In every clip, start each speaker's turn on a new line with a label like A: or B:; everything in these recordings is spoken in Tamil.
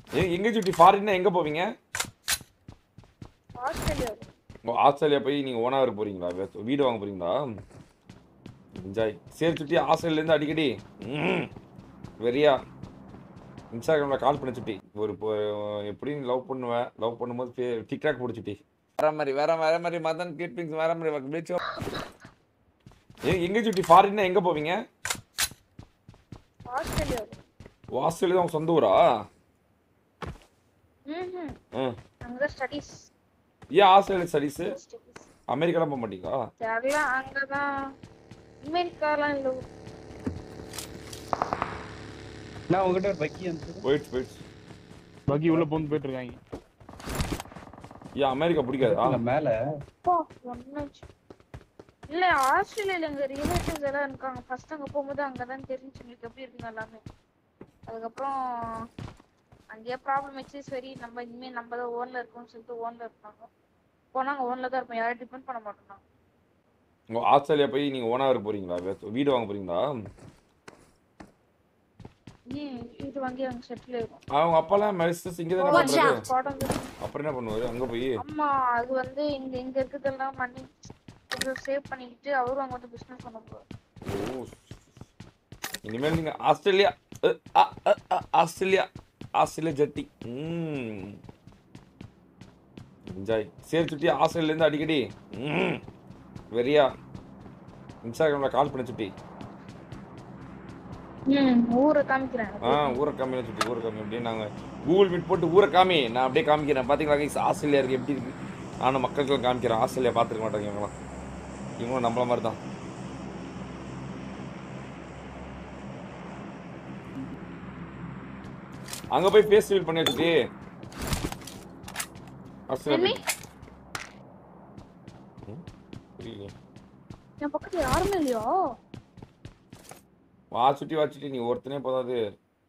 A: எ- எங்க சுட்டி ஃபாரின்னா எங்க போவீங்க
B: ஆஸ்திரேலியா
A: ஓ, ஆஸ்திரேலியா போய் நீங்க ஓனாவர் போறீங்களா வே- வீடு வாங்க போறீங்களா என்ஜாய் சரி சுட்டி ஆஸ்திரேலியா இருந்து அடிக்கடி ம், வெறியா இன்ஸ்டாகிராமில் கால் பண்ண சுட்டி ஒரு இப்போ எப்படி லவ் பண்ணுவேன் லவ் பண்ணும்போது டிக்டாக் போடு சுட்டி வேற மாதிரி வேற வேற மாதிரி மதன் கிளிப்பிங்ஸ் வேற மாதிரி பேச்சு எ- எங்க சுட்டி ஃபாரின்னா எங்க போவீங்க
B: ஆஸ்திரேலியா
A: ஓ, ஆஸ்திரேலியா தான் உங்க சொந்த ஊரா
B: ம்
A: ம்
B: அங்க ஸ்டடீஸ்
A: ஏன் ஆஸ்திரேலியா ஸ்டடீஸு அமெரிக்காலாம் போக மாட்டீங்களா
B: தெரியல அங்கதான் அமெரிக்காலாம் இல்ல
C: நான் உங்ககிட்ட ஒரு பக்கி வந்து
A: போயிடுச்சு போயிடுச்சு
D: பக்கி உள்ள போந்து போயிட்டு இருக்காங்க
A: ஏன் அமெரிக்கா பிடிக்காதா
C: மேல
B: அப்பா, ஒண்ணாச்சு. இல்ல ஆஸ்திரேலியால எங்க ரிலேட்டிவ்ஸ் எல்லாம் இருக்காங்க ஃபர்ஸ்ட் அங்க போகும்போது அங்கதான் தெரிஞ்சு உங்களுக்கு எப்படி இருக்குங்க எல்லாமே அதுக்கப்புறம் அங்கேயே ப்ராப்ளம் வச்சு சரி நம்ம இனிமே நம்ம தான் ஓன்ல இருக்கோம்னு சொல்லிட்டு ஓன்ல இருப்பாங்க போனா அங்க ஓன்ல தான் இருப்போம் யாரும் டிபெண்ட் பண்ண மாட்டோம் நாங்க.
A: உங்க ஆஸ்திரேலியா போய் நீங்க ஓனாவர் போறீங்களா வே- வீடு வாங்க போறீங்களா
B: ம் இது வாங்கி அங்க செட்டில் ஆயிடும்
A: அவங்க அப்பாலாம் மெரிசஸ் இங்க தானே
E: Watch
A: பண்றாரு
E: out.
B: படம்
A: அப்புறம் என்ன பண்ணுவாரு அங்க போய்
B: ஆமா அது வந்து இங்க இங்க இருக்கிறதெல்லாம் மணி கொஞ்சம் சேவ் பண்ணிக்கிட்டு அவரும் அங்க வந்து பிசினஸ் பண்ண போறாரு
A: ஓ இனிமேல் நீங்க ஆஸ்திரேலியா அ, அ, அ, அ, ஆஸ்திரேலியா ஆஸ்திரேலியா ஜட்டி ம் என்ஜாய் சரி சுட்டி ஆஸ்திரேலியா இருந்து அடிக்கடி ம் வெறியா இன்ஸ்டாகிராமில் கால் பண்ண சுட்டி
B: ம் ஊரை காமிக்கிறேன்
A: ஆ ஊரை காமியில சுட்டி ஊரை காமி அப்படியே நாங்கள் கூகுள் மீட் போட்டு ஊரை காமி நான் அப்படியே காமிக்கிறேன் பார்த்தீங்களா guys, ஆஸ்திரேலியா இருக்கு எப்படி இருக்கு நானும் மக்களுக்கு காமிக்கிறேன் ஆஸ்திரேலியா பார்த்துருக்க மாட்டாங்க இவங்களாம் இவங்களும் நம்மள மாதிரி தான் அங்க போய் ஃபேஸ் ரிவீல் பண்ணி வச்சுட்டு ஆஸ்திரேலியா
B: என்னை?
A: போய்- ம், புரியலையே
B: என் பக்கத்துல யாருமே இல்லையா
A: வா சுட்டி வா சுட்டி நீ ஒருத்தனே போதாது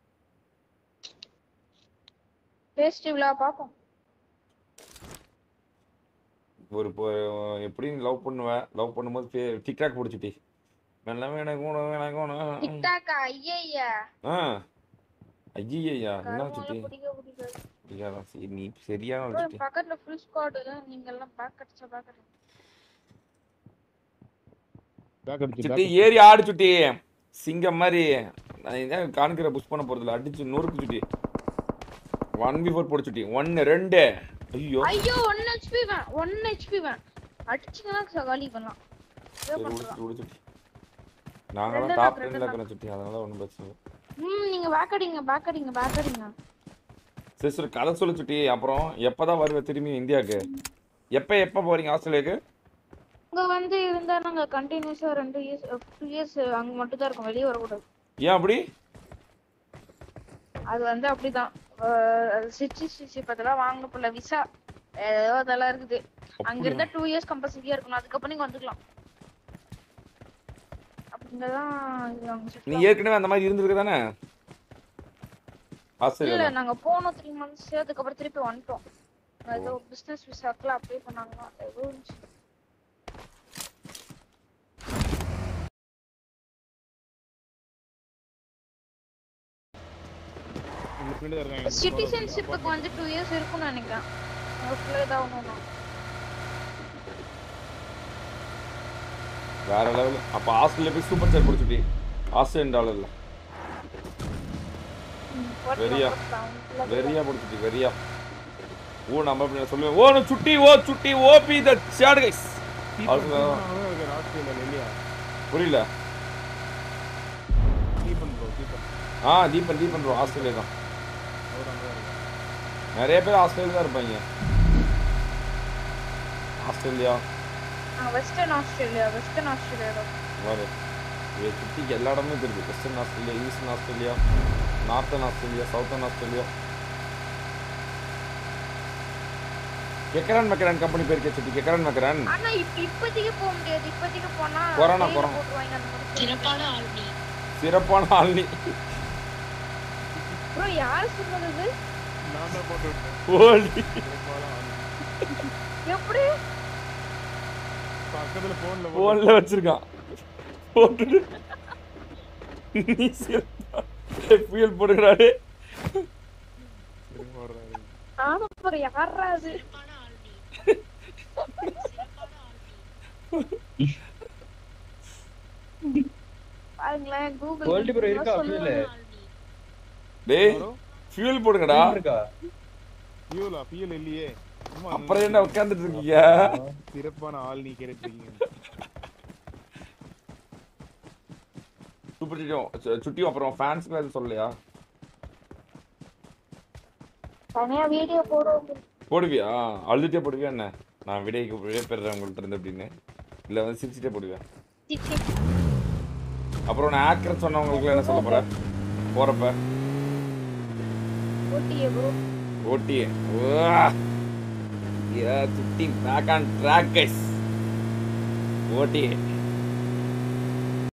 B: ஃபேஸ்டிவலா பாப்போம்
A: ஒரு இப்போ எப்படி லவ் பண்ணுவேன் லவ் பண்ணும்போது டிக்டாக் பிடிச்சிட்டி மெல்ல எனக்கு வேணும் எனக்கு வேணும்
B: டிக்டாக்கா ஐயய்யா
A: ஆ ஐயா என்ன
B: கருமால
A: சுட்டி
B: பிடிக்க பிடிக்காது
A: ஐயா சரி நீ சரியான
B: bro,
A: சுட்டி
B: என் பக்கத்துல ஃபுல் ஸ்குவாட் நீங்க எல்லாம் பேக் அடிச்சா பேக் அடிச்சா
D: பேக் அடிச்சு
A: சுட்டி
D: back
A: ஏறி ஆடு சுட்டி சிங்கம் மாதிரி நான் இதான் காணிக்கிற புஷ் பண்ண போறதில்ல அடிச்சு நொறுக்கு சுட்டி ஒன் பி ஃபோர் போடு சுட்டி ஒன்னு ரெண்டு ஐயோ
B: ஐயோ one HP van one HP van அடிச்சுங்கன்னா சகாலி பண்ணலாம் இதே
A: சரி விடு
B: பண்ணலாம்
A: சுட்டி விடு சுட்டி நாங்களாம்
B: ரெண்டு
A: டாப்
B: நாள், ரெண்டு
A: டென்ல
B: நாள்.
A: இருக்கிறோம் சுட்டி அதனால ஒன்றும் பிரச்சனை இல்லை
B: ம் நீங்க பேக் அடிங்க பேக் அடிங்க பேக் அடிங்க
A: சரி சரி கதை சொல்லு சுட்டி அப்புறம் எப்பதான் வருவ திரும்பி இந்தியாவுக்கு எப்போ எப்போ போறீங்க ஆஸ்திரேலியாவுக்கு
B: அங்க வந்து இருந்தா நாங்க கண்டினியூஸா ரெண்டு இயர்ஸ் டூ இயர்ஸ் அங்க மட்டும் தான் இருக்கும் வெளியே வரக்கூடாது
A: ஏன் அப்படி
B: அது வந்து அப்படிதான் சிட்டிசன்ஷிப் அதெல்லாம் வாங்க போல விசா ஏதோ அதெல்லாம் இருக்குது அங்க இருந்தா டூ இயர்ஸ் கம்பல்சரியா இருக்கணும் அதுக்கப்புறம் நீங்க வந்துக்கலாம் அப்படிங்கதான் இது அவங்க set
A: நீ
B: ஆகும்.
A: ஏற்கனவே அந்த மாதிரி இருந்திருக்க தானே
B: இல்ல
A: ஆஸ்திரேலியா
B: நாங்க போனோம் த்ரீ மந்த்ஸ் அதுக்கப்புறம் திருப்பி வந்துட்டோம் ஏதோ பிசினஸ் விசாக்கெல்லாம் அப்ளை பண்ணாங்க ஏதோ இருந்துச்சு.
D: உங்க friend தான் இருக்காங்க
B: சிட்டிசன்ஷிப்புக்கு வந்து டூ இயர்ஸ் இருக்கும்னு நினைக்கிறேன் அதுக்குள்ள ஏதாவது ஒண்ணு
A: வேற லெவல் அப்போ ஆஸ்திரேலியா போய் சூப்பர் சார் பிடிச்சிட்டி ஆஸ்திரேலியன் டாலர்ல வெறியா வெறியா பிடிச்சிட்டி வெறியா ஓ நம்ம எப்படி சொல்லுவேன் ஓ நான் சுட்டி ஓ சுட்டி ஓபி த ஷாட் கைஸ் அவ்வளவுதான்.
D: அவன் இருக்காரு ஆஸ்திரேலியால இல்லையா
A: புரியல
D: தீபன் ப்ரோ தீபன்
A: ஆ தீபன் தீபன் ப்ரோ ஆஸ்திரேலியா தான்
D: அவர் அங்கே தான் இருக்காரு
A: நிறைய பேர் ஆஸ்திரேலியா தான் இருப்பாங்க Australia
B: western Australia western Australia
A: வேறு இதை சுற்றி எல்லா இடமும் தெரியுது western Australia eastern Australia northern Australia southern Australia கெக்கரன் மெக்கரன் கம்பெனி பேர் கேச்சு கெக்கரன் மெக்கரன்
B: ஆனா இப்ப இப்போதைக்கு போக முடியாது இப்போதைக்கு போனா
A: கொரோனா,
B: jail
A: கொரோனா.
B: போட்டுருவாங்க அந்த மாதிரி
E: சிறப்பான ஆள்வி
A: சிறப்பான ஆள்னி
B: ப்ரோ யார் சொன்னது இது?
D: நான் தான் போட்டு விட்டேன்
A: ஓலி
D: சிறப்பான ஆள்.
B: எப்படி
D: பக்கத்துல போன்ல போட்டு
A: ஃபோனில் வச்சிருக்கான் போட்டுட்டு நீ சிறப்பா ஃபியூல் போடுகிறாரு
D: வர்றாரு
B: நானும் அப்புறம் யாரா அது பாருங்களேன் கூகுள்
C: Gold bro இருக்கா
B: சொல்லுவாங்க.
A: டேய்
D: யாரோ
A: ஃபியூல் போடுங்கடா
C: இருக்கா
D: ஃபியூலா ஃபியூல் இல்லையே சும்மா
A: அப்புறம் என்ன உட்காந்துட்டு இருக்கீங்க
D: சிறப்பான ஆள் நீ கேட்டுருக்கீங்க
A: சூப்பர் சுட்டியும் சு- சுட்டியும் அப்புறம் ஃபேன்ஸ்க்கு எதுவும் சொல்லலையா
B: தனியா வீடியோ போடுவோம்
A: போடுவியா அழுதுட்டே போடுவியா என்ன நான் விடைக்கு விடை பெறுறேன் உங்கள்ட்ட இருந்து அப்படின்னு இல்லை வந்து சிரிச்சிட்டே போடுவேன் அப்புறம் நான் ஆக்கர் சொன்னவங்களுக்கு என்ன சொல்ல போற போறப்ப
B: ஓட்டியே ப்ரோ
A: ஓட்டியே சுட்டி பேக் ஆன் ட்ராக் கைஸ் ஓட்டியே